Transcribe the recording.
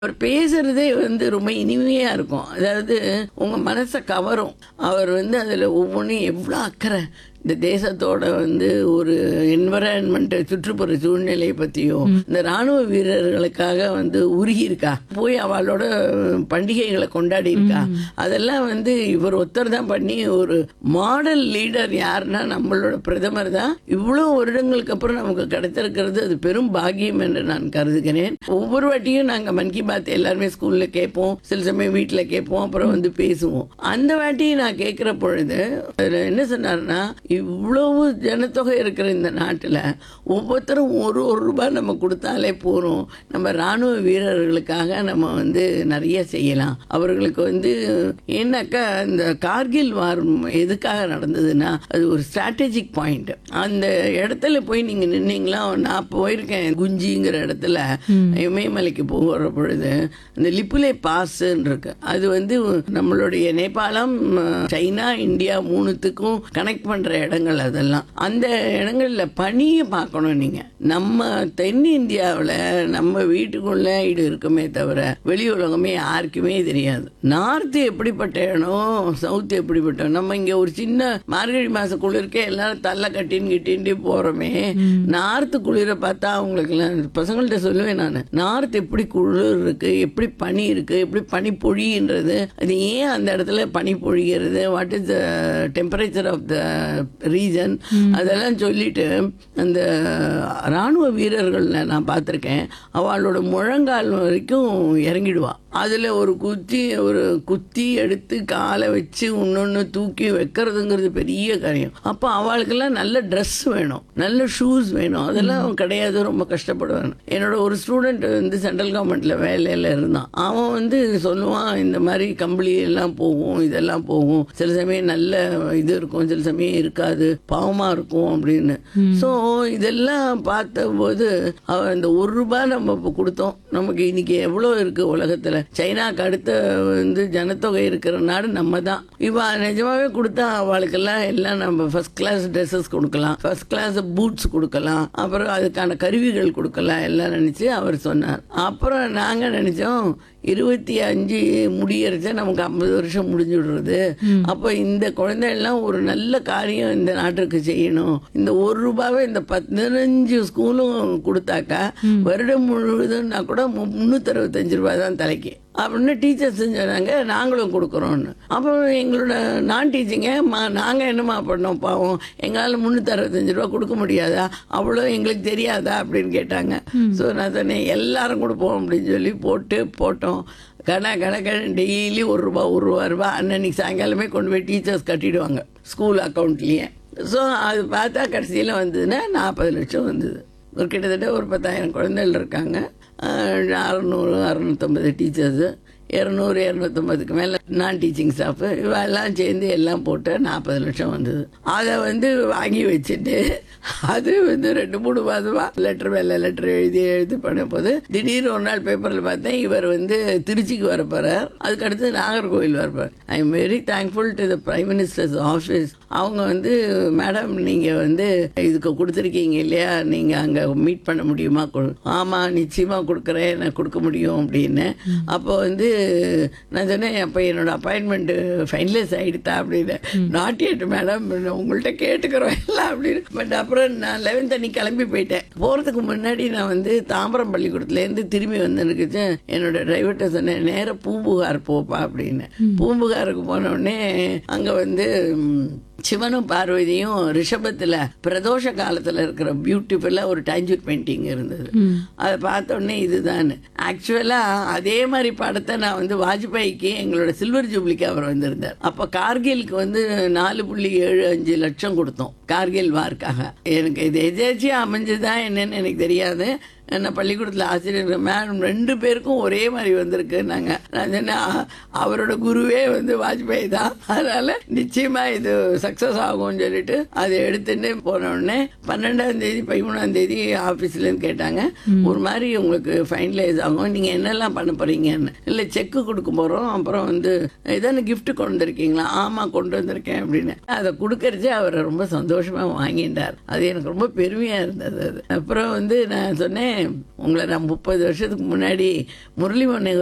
அவர் பேசுறதே வந்து ரொம்ப இனிமையா இருக்கும் அதாவது உங்க மனசை கவரும் அவர் வந்து அதுல ஒவ்வொன்றும் எவ்வளோ அக்கறை இந்த தேசத்தோட வந்து ஒரு என்வரான்மெண்ட் சுற்றுப்புற சூழ்நிலையை பத்தியும் இந்த ராணுவ வீரர்களுக்காக வந்து உருகி இருக்கா போய் அவளோட பண்டிகைகளை கொண்டாடி இருக்கா அதெல்லாம் வந்து இவர் ஒருத்தர் தான் பண்ணி ஒரு மாடல் லீடர் யாருன்னா நம்மளோட பிரதமர் தான் இவ்வளவு வருடங்களுக்கு அப்புறம் நமக்கு கிடைத்திருக்கிறது அது பெரும் பாக்கியம் என்று நான் கருதுகிறேன் ஒவ்வொரு வாட்டியும் நாங்க மன் கி பாத் எல்லாருமே ஸ்கூல்ல கேட்போம் சில சமயம் வீட்டுல கேட்போம் அப்புறம் வந்து பேசுவோம் அந்த வாட்டி நான் கேட்கிற பொழுது அதுல என்ன சொன்னாருன்னா இவ்வளவு ஜனத்தொகை இருக்கிற இந்த நாட்டுல ஒவ்வொருத்தரும் ஒரு ஒரு ரூபாய் நம்ம கொடுத்தாலே போறோம் நம்ம ராணுவ வீரர்களுக்காக நம்ம வந்து நிறைய செய்யலாம் அவர்களுக்கு வந்து ஏன்னாக்கா இந்த கார்கில் வார் எதுக்காக நடந்ததுன்னா அது ஒரு ஸ்ட்ராட்டஜிக் பாயிண்ட் அந்த இடத்துல போய் நீங்க நின்னீங்களா நான் போயிருக்கேன் குஞ்சிங்கிற இடத்துல இமயமலைக்கு போகிற பொழுது அந்த லிப்புலே பாஸ்ன்னு இருக்கு அது வந்து நம்மளுடைய நேபாளம் சைனா இந்தியா மூணுத்துக்கும் கனெக்ட் பண்ற இடங்கள் அதெல்லாம் அந்த இடங்கள்ல பனியை பார்க்கணும் நீங்க நம்ம தென்னிந்தியாவில் நம்ம வீட்டுக்குள்ள இது இருக்குமே தவிர வெளி உலகமே யாருக்குமே தெரியாது நார்த் எப்படிப்பட்ட இடம் சவுத் எப்படிப்பட்ட இடம்? நம்ம இங்க ஒரு சின்ன மார்கழி மாச குளிர்க்கே எல்லாரும் தள்ள கட்டின்னு கிட்டின்னு போறோமே நார்த் குளிர பார்த்தா அவங்களுக்கு பசங்கள்ட்ட சொல்லுவேன் நான் நார்த் எப்படி குளிர் இருக்கு எப்படி பனி இருக்கு எப்படி பனி பொழின்றது அது ஏன் அந்த இடத்துல பனி பொழிகிறது what is the temperature of the region அதெல்லாம் சொல்லிட்டு அந்த ராணுவ வீரர்கள்ல நான் பார்த்துருக்கேன் அவளோட முழங்கால் வரைக்கும் இறங்கிடுவா அதில் ஒரு குத்தி ஒரு குத்தி எடுத்து காலை வச்சு இன்னொன்று தூக்கி வைக்கிறதுங்கிறது பெரிய காரியம் அப்போ அவளுக்கெல்லாம் நல்ல ட்ரெஸ் வேணும் நல்ல ஷூஸ் வேணும் அதெல்லாம் கிடையாது ரொம்ப கஷ்டப்படுவாங்க என்னோட ஒரு ஸ்டூடெண்ட் வந்து சென்ட்ரல் கவர்மெண்ட்ல வேலையில் இருந்தான் அவன் வந்து சொல்லுவான் இந்த மாதிரி கம்பளி எல்லாம் போகும் இதெல்லாம் போகும் சில சமயம் நல்ல இது இருக்கும் சில சமயம் இருக்காது பாவமா இருக்கும் அப்படின்னு ஸோ இதெல்லாம் பார்த்தபோது அவன் இந்த ஒரு ரூபாய் நம்ம இப்போ கொடுத்தோம் நமக்கு இன்னைக்கு எவ்வளோ இருக்கு உலகத்துல சைனாக்கு அடுத்த வந்து ஜனத்தொகை இருக்கிற நாடு நம்ம தான் இவ நிஜமாவே கொடுத்தா அவளுக்கெல்லாம் எல்லாம் நம்ம ஃபர்ஸ்ட் கிளாஸ் ட்ரெஸ்ஸஸ் கொடுக்கலாம் ஃபர்ஸ்ட் கிளாஸ் பூட்ஸ் கொடுக்கலாம் அப்புறம் அதுக்கான கருவிகள் கொடுக்கலாம் எல்லாம் நினைச்சு அவர் சொன்னார் அப்புறம் நாங்க நினைச்சோம் இருபத்தி அஞ்சு முடியறச்ச நமக்கு ஐம்பது வருஷம் முடிஞ்சு விடுறது அப்போ இந்த குழந்தைகள்லாம் ஒரு நல்ல காரியம் இந்த நாட்டுக்கு செய்யணும் இந்த ஒரு ரூபாவை இந்த பதினஞ்சு ஸ்கூலும் கொடுத்தாக்கா வருடம் முழுவதும்னா கூட முந்நூற்றி அறுபத்தஞ்சு ரூபாய் தான் தலைக்கு அப்படின்னு டீச்சர்ஸ் சொன்னாங்க நாங்களும் கொடுக்குறோன்னு அப்போ எங்களோட நான் டீச்சிங்க நாங்கள் என்னம்மா பண்ணோம் பாவம் எங்களால் முந்நூற்றி அறுபத்தஞ்சு ரூபா கொடுக்க முடியாதா அவ்வளோ எங்களுக்கு தெரியாதா அப்படின்னு கேட்டாங்க ஸோ நான் சொன்னேன் எல்லாரும் கொடுப்போம் அப்படின்னு சொல்லி போட்டு போட்டோம் கண கணக்கன் டெய்லி ஒரு ரூபா ஒரு ரூபா ரூபா அன்னன்னைக்கு சாயங்காலமே கொண்டு போய் டீச்சர்ஸ் கட்டிடுவாங்க ஸ்கூல் அக்கௌண்ட்லேயே ஸோ அது பார்த்தா கடைசியில் வந்ததுன்னா நாற்பது லட்சம் வந்தது ஒரு கிட்டத்தட்ட ஒரு பத்தாயிரம் குழந்தைகள் இருக்காங்க அறநூறு அறநூற்றம்பது டீச்சர்ஸு இரநூறு இரநூத்தம்பதுக்கு மேலே நான் டீச்சிங் ஸ்டாஃபு இவெல்லாம் சேர்ந்து எல்லாம் போட்டு நாற்பது லட்சம் வந்தது அதை வந்து வாங்கி வச்சுட்டு அது வந்து ரெண்டு மூணு மாதமா லெட்டர் மேலே லெட்டர் எழுதி எழுதி பண்ண போது திடீர்னு ஒரு நாள் பேப்பரில் பார்த்தேன் இவர் வந்து திருச்சிக்கு வர போகிறார் அதுக்கடுத்து நாகர்கோவில் வரப்பார் I am very thankful to the prime minister's office அவங்க வந்து மேடம் நீங்கள் வந்து இதுக்கு கொடுத்துருக்கீங்க இல்லையா நீங்கள் அங்கே மீட் பண்ண முடியுமா ஆமாம் நிச்சயமாக கொடுக்குறேன் நான் கொடுக்க முடியும் அப்படின்னு அப்போ வந்து நான் சொன்னேன் அப்போ என்னோட அப்பாயின்மெண்ட் ஃபைனலைஸ் ஆகிடுதா அப்படின்னு நாட் எட் மேடம் உங்கள்கிட்ட கேட்டுக்கிறோம் எல்லாம் அப்படின்னு பட் அப்புறம் நான் லெவன்த் அன்னைக்கு கிளம்பி போயிட்டேன் போகிறதுக்கு முன்னாடி நான் வந்து தாம்பரம் பள்ளிக்கூடத்துலேருந்து திரும்பி வந்து எனக்கு என்னோட டிரைவர்கிட்ட சொன்னேன் நேராக பூம்புகார் போப்பா அப்படின்னு பூம்புகாருக்கு போன உடனே அங்கே வந்து சிவனும் பார்வதியும் ரிஷபத்துல பிரதோஷ காலத்துல இருக்கிற பியூட்டிஃபுல்லா ஒரு டாஞ்சூர் பெயிண்டிங் இருந்தது அதை பார்த்த உடனே இதுதான் ஆக்சுவலா அதே மாதிரி படத்தை நான் வந்து வாஜ்பாய்க்கு எங்களோட சில்வர் ஜூப்ளிக்கு அவர் வந்திருந்தார் அப்ப கார்கிலுக்கு வந்து நாலு புள்ளி ஏழு அஞ்சு லட்சம் கொடுத்தோம் கார்கில் வார்க்காக எனக்கு இது எதாச்சியா அமைஞ்சுதான் என்னன்னு எனக்கு தெரியாது என்ன பள்ளிக்கூடத்தில் ஆசிரியர் மேம் ரெண்டு பேருக்கும் ஒரே மாதிரி வந்திருக்கு நாங்க நான் சொன்னேன் அவரோட குருவே வந்து வாஜ்பாய் தான் அதனால நிச்சயமா இது சக்சஸ் ஆகும்னு சொல்லிட்டு அதை எடுத்துட்டு போன உடனே பன்னெண்டாம் தேதி பதிமூணாம் தேதி ஆபீஸ்ல இருந்து கேட்டாங்க ஒரு மாதிரி உங்களுக்கு ஃபைனலைஸ் ஆகும் நீங்க என்னெல்லாம் பண்ண போறீங்கன்னு இல்ல செக்கு கொடுக்க போறோம் அப்புறம் வந்து ஏதாவது கிஃப்ட் கொண்டு வந்திருக்கீங்களா ஆமா கொண்டு வந்திருக்கேன் அப்படின்னு அதை கொடுக்கறச்சு அவர் ரொம்ப சந்தோஷமா வாங்கிட்டார் அது எனக்கு ரொம்ப பெருமையா இருந்தது அது அப்புறம் வந்து நான் சொன்னேன் உங்களை நான் முப்பது வருஷத்துக்கு முன்னாடி முரளி மனோகர்